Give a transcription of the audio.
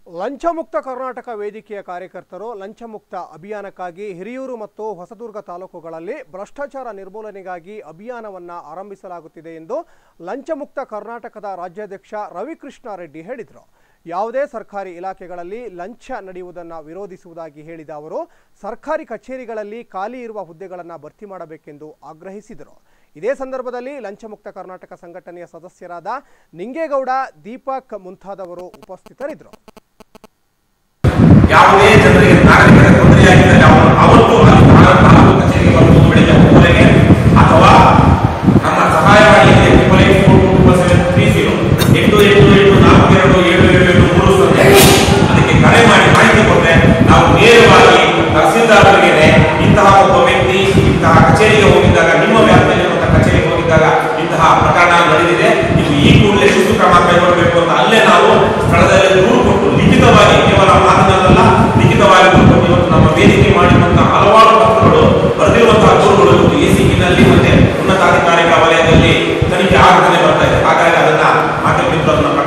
ಲಂಚಮುಕ್ತ ಕರ್ನಾಟಕ ವೇದಿಕೆಯ ಕಾರ್ಯಕರ್ತರು ಲಂಚಮುಕ್ತ ಅಭಿಯಾನಕ್ಕಾಗಿ ಹಿರಿಯೂರು ಮತ್ತು ಹೊಸದುರ್ಗ ತಾಲೂಕುಗಳಲ್ಲಿ ಭ್ರಷ್ಟಾಚಾರ ನಿರ್ಮೂಲನೆಗಾಗಿ ಅಭಿಯಾನವನ್ನು ಆರಂಭಿಸಲಾಗುತ್ತಿದೆ ಎಂದು ಲಂಚಮುಕ್ತ ಕರ್ನಾಟಕದ ರಾಜ್ಯಾಧ್ಯಕ್ಷ ರವಿಕೃಷ್ಣ ರೆಡ್ಡಿ ಹೇಳಿದರು ಯಾವುದೇ ಸರ್ಕಾರಿ ಇಲಾಖೆಗಳಲ್ಲಿ ಲಂಚ ನಡೆಯುವುದನ್ನು ವಿರೋಧಿಸುವುದಾಗಿ ಹೇಳಿದ ಅವರು ಸರ್ಕಾರಿ ಕಚೇರಿಗಳಲ್ಲಿ ಖಾಲಿ ಇರುವ ಹುದ್ದೆಗಳನ್ನು ಭರ್ತಿ ಮಾಡಬೇಕೆಂದು ಆಗ್ರಹಿಸಿದರು ಇದೇ ಸಂದರ್ಭದಲ್ಲಿ ಲಂಚಮುಕ್ತ ಕರ್ನಾಟಕ ಸಂಘಟನೆಯ ಸದಸ್ಯರಾದ ನಿಂಗೇಗೌಡ ದೀಪಕ್ ಮುಂತಾದವರು ಉಪಸ್ಥಿತರಿದ್ದರು ಯಾವುದೇ ಜನರಿಗೆ ನಾಗರಿಕರ ತೊಂದರೆಯಾಗಿದ್ದರೆ ಅವರು ಅವತ್ತು ಅಲ್ಲಿ ತಾಲೂಕು ತಾಲೂಕು ಕಚೇರಿಗೆ ಬರುವುದು ಬೆಳಿಗ್ಗೆ ಒಂಬತ್ತುವರೆಗೆ ಅಥವಾ ನಮ್ಮ ಸಹಾಯವಾಣಿಯಲ್ಲಿ triple eight four two two seven three zero ಎಂಟು ಎಂಟು ಎಂಟು ನಾಲ್ಕು ಎರಡು ಏಳು ಏಳು ಏಳು ಮೂರು ಸೊನ್ನೆ ಅದಕ್ಕೆ ಕರೆ ಮಾಡಿ ಮಾಹಿತಿ ಕೊಟ್ಟರೆ ನಾವು ನೇರವಾಗಿ ತಹಸೀಲ್ದಾರರಿಗೆ ಇಂತಹ ಒಬ್ಬ ವ್ಯಕ್ತಿ ಇಂತಹ ಕಚೇರಿಗೆ ಹೋಗಿದ್ದಾಗ ನಿಮ್ಮ ವ್ಯಾಪ್ತಿಯಲ್ಲಿರುವಂತಹ ಕಚೇರಿಗೆ ಹೋಗಿದ್ದಾಗ ಇಂತಹ ಪ್ರಕರಣ ನಡೆದಿದೆ ನೀವು ಈ ಕೂಡಲೇ ಶಿಸ್ತು ಕ್ರಮ ಕೈಗೊಳ್ಳಬೇಕು ಅಂತ ಅಲ್ಲೇ ನಾವು ಸ್ಥಳದಲ್ಲಿ ದೂರು ಕೊಟ್ಟು ಲಿಖಿತವಾಗಿ ಕೇವಲ ಮಾತಿನಲ್ಲ ಲಿಖಿತವಾಗಿ ದೂರು ಕೊಟ್ಟು ಇವತ್ತು ನಮ್ಮ ವೇದಿಕೆ ಮಾಡಿರುವಂತಹ ಹಲವಾರು ಪತ್ರಗಳು ಬರೆದಿರುವಂತಹ ದೂರುಗಳು ಇವತ್ತು ಎಸಿಬಿನಲ್ಲಿ ಮತ್ತೆ ಉನ್ನತಾಧಿಕಾರಿಗಳ ವಲಯದಲ್ಲಿ ತನಿಖೆ ಆಗದೇ ಬರ್ತಾ ಇದೆ ಹಾಗಾಗಿ ಅದನ್ನ ಮಾಧ್ಯಮ ಮಿತ್ರರನ್ನ